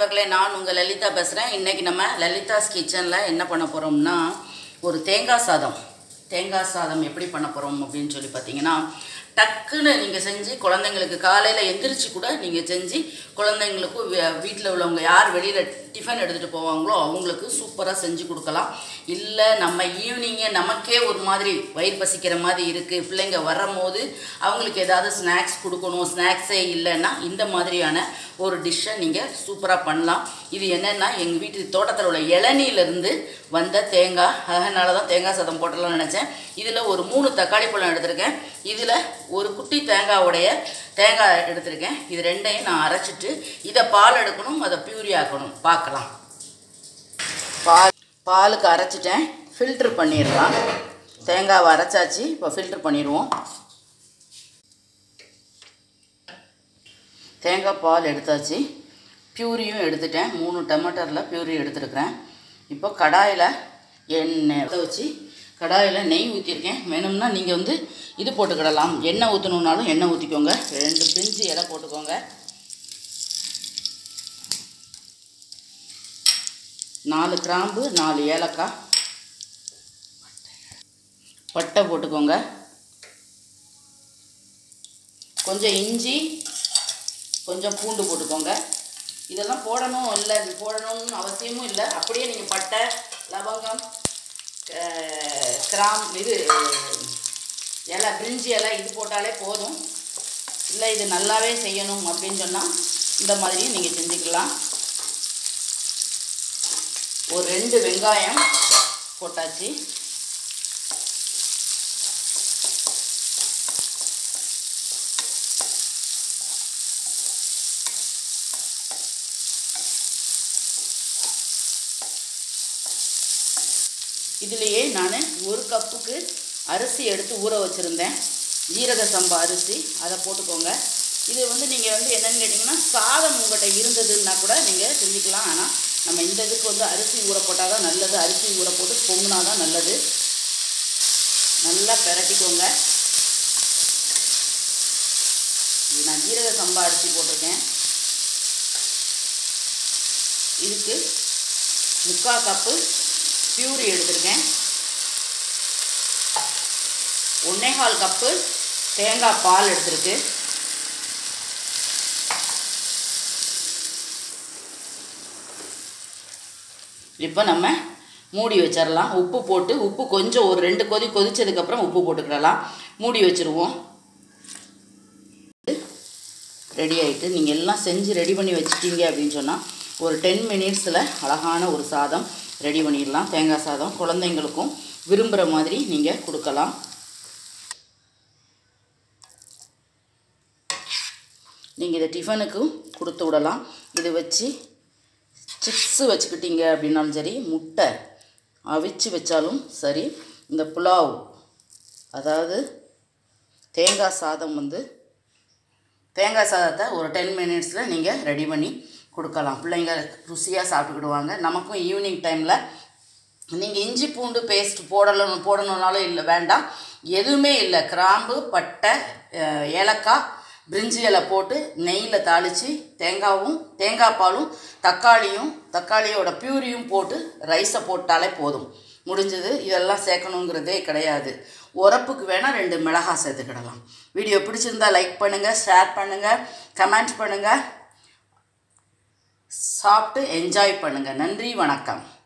மக்களே நான் உங்கள் லலிதா பேசுகிறேன் இன்றைக்கி நம்ம லலிதாஸ் கிச்சனில் என்ன பண்ண போகிறோம்னா ஒரு தேங்காய் சாதம் தேங்காய் சாதம் எப்படி பண்ண போகிறோம் அப்படின்னு சொல்லி பார்த்தீங்கன்னா டக்குன்னு நீங்கள் செஞ்சு குழந்தைங்களுக்கு காலையில் எந்திரிச்சு கூட நீங்கள் செஞ்சு குழந்தைங்களுக்கு வீட்டில் உள்ளவங்க யார் வெளியில் டிஃபன் எடுத்துகிட்டு போவாங்களோ அவங்களுக்கு சூப்பராக செஞ்சு கொடுக்கலாம் இல்லை நம்ம ஈவினிங்கே நமக்கே ஒரு மாதிரி வயிறு பசிக்கிற மாதிரி இருக்குது பிள்ளைங்க வரும்போது அவங்களுக்கு ஏதாவது ஸ்நாக்ஸ் கொடுக்கணும் ஸ்நாக்ஸே இல்லைன்னா இந்த மாதிரியான ஒரு டிஷ்ஷை நீங்கள் சூப்பராக பண்ணலாம் இது என்னென்னா எங்கள் வீட்டு தோட்டத்தில் உள்ள இளநீலேருந்து வந்த தேங்காய் அதனால தான் தேங்காய் சாதம் போட்டலாம்னு நினச்சேன் இதில் ஒரு மூணு தக்காளி பழம் எடுத்திருக்கேன் இதில் ஒரு குட்டி தேங்காவுடைய தேங்காய் எடுத்திருக்கேன் இது ரெண்டையும் நான் அரைச்சிட்டு இதை பால் எடுக்கணும் அதை பியூரி ஆக்கணும் பார்க்கலாம் பால் பாலுக்கு அரைச்சிட்டேன் ஃபில்ட்ரு பண்ணிடலாம் தேங்காவை அரைச்சாச்சு இப்போ ஃபில்ட்ரு பண்ணிடுவோம் தேங்காய் பால் எடுத்தாச்சு பியூரியும் எடுத்துட்டேன் மூணு டமாட்டரில் பியூரி எடுத்துருக்கிறேன் இப்போ கடாயில் எண்ணெய் வச்சு கடாயில் நெய் ஊற்றிருக்கேன் வேணும்னா நீங்கள் வந்து இது போட்டுக்கிடலாம் எண்ணெய் ஊற்றணுன்னாலும் எண்ணெய் ஊற்றிக்கோங்க ரெண்டு பிஞ்சு இலை போட்டுக்கோங்க நாலு கிராம்பு நாலு ஏலக்காய் பட்டை போட்டுக்கோங்க கொஞ்சம் இஞ்சி கொஞ்சம் பூண்டு போட்டுக்கோங்க இதெல்லாம் போடணும் இல்லை இது போடணும்னு அவசியமும் இல்லை அப்படியே நீங்கள் பட்டை லவங்கம் கிராம் இது இலை பிரிஞ்சி இலை இது போட்டாலே போதும் இல்லை இது நல்லாவே செய்யணும் அப்படின்னு சொன்னால் இந்த மாதிரியும் நீங்கள் செஞ்சுக்கலாம் ஒரு ரெண்டு வெங்காயம் போட்டாச்சு இதுலேயே நான் ஒரு கப்புக்கு அரிசி எடுத்து ஊற வச்சுருந்தேன் ஜீரக சம்பா அரிசி அதை போட்டுக்கோங்க இது வந்து நீங்கள் வந்து என்னென்னு கேட்டிங்கன்னா சாதம் உங்கள்கிட்ட இருந்ததுன்னா கூட நீங்கள் செஞ்சுக்கலாம் ஆனால் நம்ம இந்த இதுக்கு வந்து அரிசி ஊற போட்டால் தான் நல்லது அரிசி ஊற போட்டு பொங்குனா தான் நல்லது நல்லா பெரட்டிக்கோங்க இது நான் ஜீரக சம்பா அரிசி போட்டிருக்கேன் இதுக்கு முக்கால் கப்பு பியூரி எடுத்திருக்கேன் ஒன்னேகால் கப்பு தேங்காய் பால் எடுத்திருக்கு இப்போ நம்ம மூடி வச்சிடலாம் உப்பு போட்டு உப்பு கொஞ்சம் ஒரு ரெண்டு கொதி கொதிச்சதுக்கப்புறம் உப்பு போட்டுக்கிடலாம் மூடி வச்சுருவோம் ரெடி ஆகிட்டு நீங்கள் எல்லாம் செஞ்சு ரெடி பண்ணி வச்சிட்டீங்க அப்படின்னு சொன்னால் ஒரு டென் மினிட்ஸில் அழகான ஒரு சாதம் ரெடி பண்ணிடலாம் தேங்காய் சாதம் குழந்தைங்களுக்கும் விரும்புகிற மாதிரி நீங்கள் கொடுக்கலாம் நீங்கள் இதை டிஃபனுக்கும் கொடுத்து விடலாம் இது வச்சு சிப்ஸு வச்சுக்கிட்டீங்க அப்படின்னாலும் சரி முட்டை அவிச்சு வச்சாலும் சரி இந்த புலாவ் அதாவது தேங்காய் சாதம் வந்து தேங்காய் சாதத்தை ஒரு டென் மினிட்ஸில் நீங்கள் ரெடி பண்ணி கொடுக்கலாம் பிள்ளைங்க ருசியாக சாப்பிட்டுக்கிடுவாங்க நமக்கும் ஈவினிங் டைமில் நீங்கள் இஞ்சி பூண்டு பேஸ்ட் போடணும் போடணுன்னாலும் இல்லை வேண்டாம் எதுவுமே இல்லை கிராம்பு பட்டை ஏலக்காய் பிரிஞ்சி இலை போட்டு நெய்யில் தாளித்து தேங்காவும் தேங்காய் பாலும் தக்காளியும் தக்காளியோட பியூரியும் போட்டு ரைஸை போட்டாலே போதும் முடிஞ்சது இதெல்லாம் சேர்க்கணுங்கிறதே கிடையாது உரப்புக்கு வேணால் ரெண்டு மிளகாய் சேர்த்துக்கிடலாம் வீடியோ பிடிச்சிருந்தா லைக் பண்ணுங்கள் ஷேர் பண்ணுங்கள் கமெண்ட் பண்ணுங்கள் சாப்பிட்டு என்ஜாய் பண்ணுங்கள் நன்றி வணக்கம்